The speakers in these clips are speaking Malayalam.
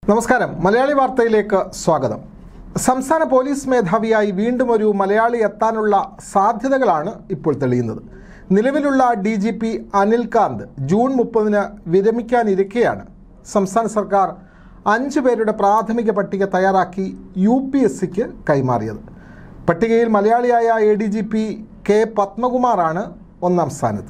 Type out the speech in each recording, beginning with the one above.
നമസ്കാരം മലയാളി വാർത്തയിലേക്ക് സ്വാഗതം സംസ്ഥാന പോലീസ് മേധാവിയായി വീണ്ടും ഒരു മലയാളി എത്താനുള്ള സാധ്യതകളാണ് ഇപ്പോൾ തെളിയുന്നത് നിലവിലുള്ള D G P Anil Kant June മുപ്പതിന് വിരമിക്കാനിരിക്കെയാണ് സംസ്ഥാന സർക്കാർ അഞ്ച് പേരുടെ പ്രാഥമിക പട്ടിക തയ്യാറാക്കി യു പി എസ് സിക്ക് കൈമാറിയത് പട്ടികയിൽ മലയാളിയായ A D G P K പത്മകുമാറാണ് ഒന്നാം സ്ഥാനത്ത്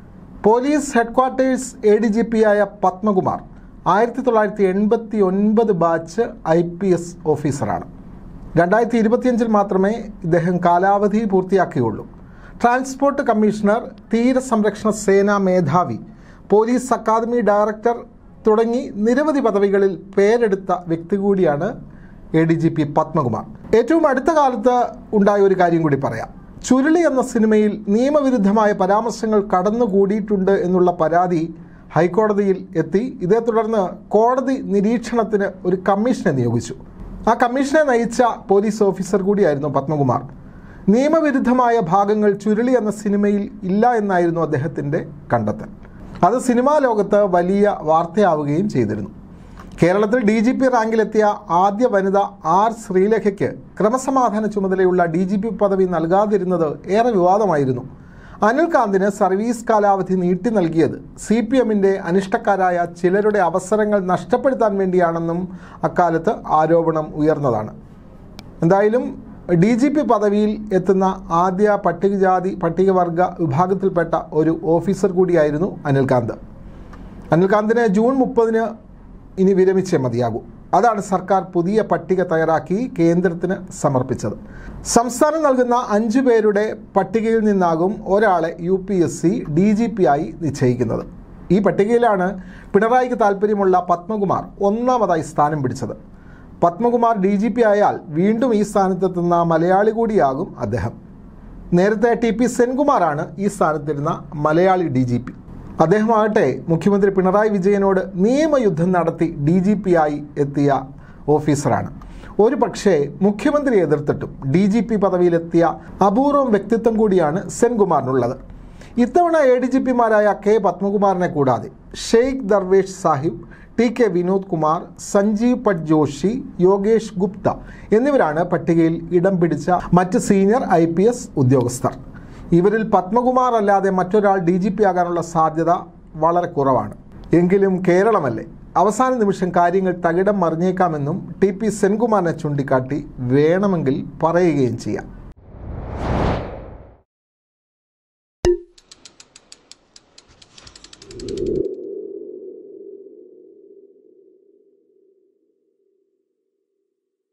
police headquarters A D G P ആയ പത്മകുമാർ ആയിരത്തി തൊള്ളായിരത്തി എൺപത്തി ഒൻപത് ബാച്ച് ഐ പി എസ് ഓഫീസറാണ് രണ്ടായിരത്തി ഇരുപത്തിയഞ്ചിൽ മാത്രമേ ഇദ്ദേഹം കാലാവധി പൂർത്തിയാക്കിയുള്ളൂ ട്രാൻസ്പോർട്ട് കമ്മീഷണർ തീരസംരക്ഷണ സേനാ മേധാവി പോലീസ് അക്കാദമി ഡയറക്ടർ തുടങ്ങി നിരവധി പദവികളിൽ പേരെടുത്ത വ്യക്തി കൂടിയാണ് A D G P Padmakumar ഏറ്റവും അടുത്ത കാലത്ത് ഉണ്ടായ ഒരു കാര്യം കൂടി പറയാം ചുരുളി എന്ന സിനിമയിൽ നിയമവിരുദ്ധമായ പരാമർശങ്ങൾ കടന്നുകൂടിയിട്ടുണ്ട് എന്നുള്ള പരാതി ഹൈക്കോടതിയിൽ എത്തി ഇതേ തുടർന്ന് കോടതി നിരീക്ഷണത്തിന് ഒരു കമ്മീഷനെ നിയോഗിച്ചു ആ കമ്മീഷനെ നയിച്ച പോലീസ് ഓഫീസർ കൂടിയായിരുന്നു പത്മകുമാർ നിയമവിരുദ്ധമായ ഭാഗങ്ങൾ ചുരുളി എന്ന സിനിമയിൽ ഇല്ല എന്നായിരുന്നു അദ്ദേഹത്തിൻ്റെ കണ്ടെത്തൽ അത് സിനിമാ ലോകത്ത് വലിയ വാർത്തയാവുകയും ചെയ്തിരുന്നു കേരളത്തിൽ ഡി ജി പി റാങ്കിലെത്തിയ ആദ്യ വനിത ആർ ശ്രീലേഖയ്ക്ക് ക്രമസമാധാന ചുമതലയുള്ള ഡി ജി പി പദവി നൽകാതിരുന്നത് ഏറെ വിവാദമായിരുന്നു അനിൽകാന്തിന് സർവീസ് കാലാവധി നീട്ടി നൽകിയത് സി പി എമ്മിൻ്റെ അനിഷ്ടക്കാരായ ചിലരുടെ അവസരങ്ങൾ നഷ്ടപ്പെടുത്താൻ വേണ്ടിയാണെന്നും അക്കാലത്ത് ആരോപണം ഉയർന്നതാണ് എന്തായാലും ഡി ജി പി പദവിയിൽ എത്തുന്ന ആദ്യ പട്ടികജാതി പട്ടികവർഗ വിഭാഗത്തിൽപ്പെട്ട ഒരു ഓഫീസർ കൂടിയായിരുന്നു അനിൽകാന്ത് അനിൽകാന്തിന് ജൂൺ മുപ്പതിന് ഇനി വിരമിച്ചേ മതിയാകൂ അതാണ് സർക്കാർ പുതിയ പട്ടിക തയ്യാറാക്കി കേന്ദ്രത്തിന് സമർപ്പിച്ചത് സംസ്ഥാനം നൽകുന്ന അഞ്ചു പേരുടെ പട്ടികയിൽ നിന്നാകും ഒരാളെ U P S C D G P ആയി നിശ്ചയിക്കുന്നത് ഈ പട്ടികയിലാണ് പിണറായിക്ക് താല്പര്യമുള്ള പത്മകുമാർ ഒന്നാമതായി സ്ഥാനം പിടിച്ചത് പത്മകുമാർ ഡി ജി പി ആയാൽ വീണ്ടും ഈ സ്ഥാനത്തെത്തുന്ന മലയാളി കൂടിയാകും അദ്ദേഹം നേരത്തെ ടി പി സെൻകുമാറാണ് ഈ സ്ഥാനത്തിരുന്ന മലയാളി ഡി ജി പി അദ്ദേഹമാകട്ടെ മുഖ്യമന്ത്രി പിണറായി വിജയനോട് നിയമയുദ്ധം നടത്തി ഡി ജി പി ആയി എത്തിയ ഓഫീസറാണ് ഒരു പക്ഷേ മുഖ്യമന്ത്രി എതിർത്തിട്ടും ഡി ജി പി പദവിയിലെത്തിയ അപൂർവം വ്യക്തിത്വം കൂടിയാണ് സെൻകുമാറിനുള്ളത് ഇത്തവണ എ ഡി ജി പിമാരായ കെ പത്മകുമാറിനെ കൂടാതെ ഷെയ്ഖ് ദർവേഷ് സാഹിബ് ടി കെ വിനോദ് കുമാർ സഞ്ജീവ് പട്ട് ജോഷി യോഗേഷ് ഗുപ്ത എന്നിവരാണ് പട്ടികയിൽ ഇടം പിടിച്ച മറ്റ് സീനിയർ ഐ പി എസ് ഉദ്യോഗസ്ഥർ ഇവരിൽ പത്മകുമാർ അല്ലാതെ മറ്റൊരാൾ ഡി ജി പി ആകാനുള്ള സാധ്യത വളരെ കുറവാണ് എങ്കിലും കേരളമല്ലേ അവസാന നിമിഷം കാര്യങ്ങൾ തകിടം മറിഞ്ഞേക്കാമെന്നും ടി പി സെൻകുമാറിനെ ചൂണ്ടിക്കാട്ടി വേണമെങ്കിൽ പറയുകയും ചെയ്യാം